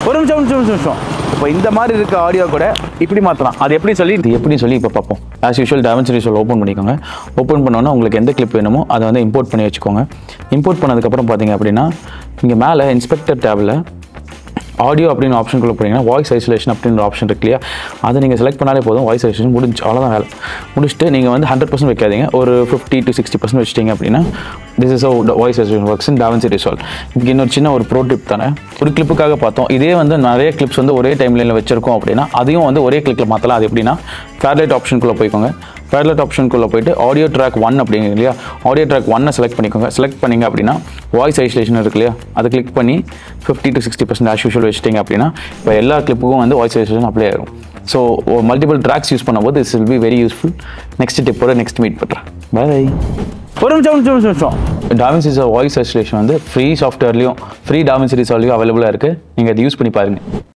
ஒரு நிமிஷம் ஒரு நிமிஷம் ஒரு நிமிஷம் இப்போ இந்த மாதிரி இருக்க ஆடியோ கூட இப்படி மாற்றலாம் அது எப்படி சொல்லி இது எப்படி சொல்லி இப்போ பார்ப்போம் as usual DaVinci Resolve open பண்ணிக்கோங்க ஓப்பன் பண்ணோன்னா உங்களுக்கு எந்த கிளிப் வேணுமோ அதை வந்து இம்போர்ட் பண்ணி வச்சுக்கோங்க இம்போர்ட் பண்ணதுக்கப்புறம் பார்த்தீங்க அப்படின்னா இங்கே மேலே இன்ஸ்பெக்டர் டேபில் ஆடியோ அப்படின்னு ஆப்ஷனுக்குள்ள போனீங்கன்னா வாய்ஸ் ஐசோலேஷன் அப்படின்ற ஆப்ஷன் இருக்கு இல்லையா அதை நீங்கள் செலக்ட் பண்ணாலே போதும் வாய்ஸ் ஐசோலேஷன் முடிஞ்சு அவ்வளோதான் வேலை முடிச்சுட்டு நீங்கள் வந்து ஹண்ட்ரட் பர்சன்ட் வைக்காதீங்க ஒரு ஃபிஃப்டி டு சிக்ஸ்டி பர்சன்ட் வச்சிட்டிங்க அப்படின்னா this is voice isolation works in DaVinci Resolve இதுக்கு இன்னொரு சின்ன ஒரு ப்ரோ டிப் தானே ஒரு கிளிப்புக்காக பார்த்தோம் இதே வந்து நிறைய கிளிப்ஸ் வந்து ஒரே டைம்லைனில் வச்சிருக்கோம் அப்படின்னா அதையும் வந்து ஒரே கிளிக்கில் மாற்றலாம் அது எப்படின்னா ஃபேர்லைட் ஆப்ஷனுக்குள்ளே போய்க்கோங்க ஃபேர்லைட் ஆப்ஷனுக்குள்ளே போயிட்டு ஆடியோ ட்ராக் ஒன் அப்படிங்க இல்லையா ஆடியோ ட்ராக் ஒன்னை செலக்ட் பண்ணிக்கோங்க செலக்ட் பண்ணீங்க அப்படின்னா வாய்ஸ் ஐசோலேஷன் இருக்கு இல்லையா அதை கிளிக் பண்ணி fifty to sixty percent as usual வச்சிட்டிங்க அப்படின்னா இப்போ எல்லா கிளிப்புக்கும் வந்து வாய்ஸ் ஐசோலேஷன் அப்ளை ஆகும் ஸோ மல்டிபிள் ட்ராக்ஸ் யூஸ் பண்ணும்போது this will be very useful next டிப்போட நெக்ஸ்ட் மீட் பண்ணுறேன் பை ஒரு நிமிஷம் ஒரு நிமிஷம் ஒரு நிமிஷம் டாவின்சி வாய்ஸ் ஐசோலேஷன் வந்து ஃப்ரீ சாஃப்ட்வேர்லையும் ஃப்ரீ டாவின்சி ரிசால்வையும் அவைலபிளாக இருக்குது நீங்கள் அதை யூஸ் பண்ணி பாருங்கள்